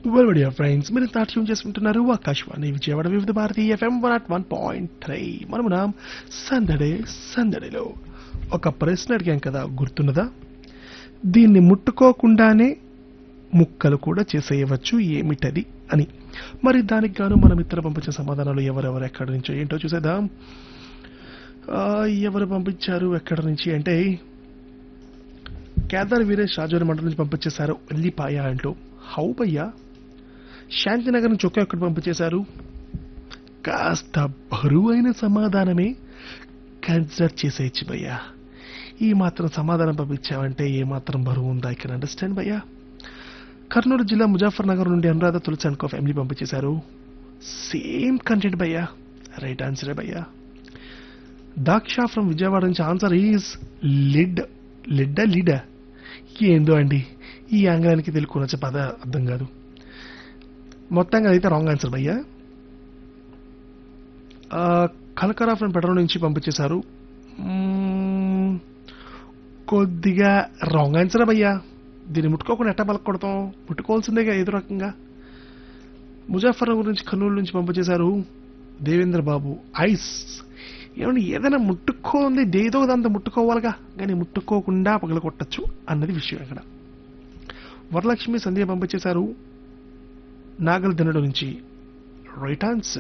వెల్బడియా friends మీరు నాట్యం చేసుకుంటున్నారు Akashvani Vijayawada Vividh Bharati FM one at one point three మనమున సందడే సందడిలో ఒక ప్రశ్న అడిగాం కదా గుర్తున్నదా దీన్ని ముట్టుకోకుండానే ముక్కలు కూడా చేసేయవచ్చు ఏమిటది అని మరి దానికి గాను మనం ఇతర పంపించిన సమాధానాలు ఎవరెవరు ఎక్కడి నుంచో ఏంటో చూసేద్దాం ఆ, ఎవరు పంపించారు ఎక్కడి నుంచి అంటే కేదార్ వీరేష్ రాజోరి మండలం నుంచి పంపించేశారు ఉల్లిపాయ అంటూ హౌ భయ్యా శాంతినగర్ నుంచి ఒకే ఒక్కటి పంపించేశారు కాస్త బరువైన సమాధానమే కన్సిడర్ చేసేయచ్చు భయ్యా ఈ మాత్రం సమాధానం పంపించావంటే ఏ మాత్రం బరువు ఉందా ఐ కెన్ అండర్స్టాండ్ భయ్యా కర్నూలు జిల్లా ముజాఫర్ నగర్ నుండి అనురాధ తులసి అనుకో ఫ్యామిలీ పంపించేశారు సేమ్ కంటెంట్ భయ్యా రైట్ ఆన్సరే భయ్యా దాక్ష ఫ్రమ్ విజయవాడ నుంచి ఆన్సర్ ఈజ్ లిడ్ లిడ్డ లిడ ఏందో అండి ఈ ఆంగ్లానికి తెలుగు నచ్చే పద అర్థం కాదు మొత్తంగా అయితే రాంగ్ ఆన్సర్ భయ్యా ఆ, కలకరా ఫ్రమ్ పెట్రోల్ నుంచి పంపించేశారు మ్మ్, కొద్దిగా రాంగ్ ఆన్సర్ భయ్యా దీన్ని ముట్టుకోకుండా ఎట్ట పలకొడతాం ముట్టుకోవాల్సిందేగా ఏదో రకంగా ముజాఫర్ గురించి కర్నూలు నుంచి పంపించేశారు దేవేంద్ర బాబు ఐస్ ఏమండి ఏదైనా ముట్టుకోంది ఏదో దాంతో ముట్టుకోవాలిగా కానీ ముట్టుకోకుండా పగల కొట్టచ్చు అన్నది విషయం ఇక్కడ వరలక్ష్మి సంధ్య పంపించేశారు నాగల్ దినడు నుంచి రైట్ ఆన్సర్